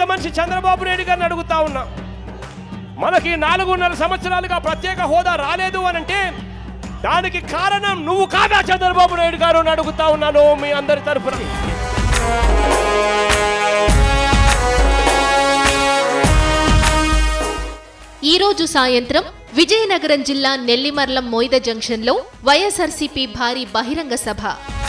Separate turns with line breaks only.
పెద్ద మనిషి చంద్రబాబు నాయుడు గారిని అడుగుతా ఉన్నా మనకి నాలుగున్నర సంవత్సరాలుగా ప్రత్యేక హోదా రాలేదు అని అంటే దానికి కారణం నువ్వు కాదా చంద్రబాబు నాయుడు గారు అని అడుగుతా ఉన్నాను మీ అందరి తరఫున
ఈ రోజు సాయంత్రం విజయనగరం జిల్లా నెల్లిమర్లం మోయిద జంక్షన్లో వైఎస్ఆర్సీపీ భారీ బహిరంగ సభ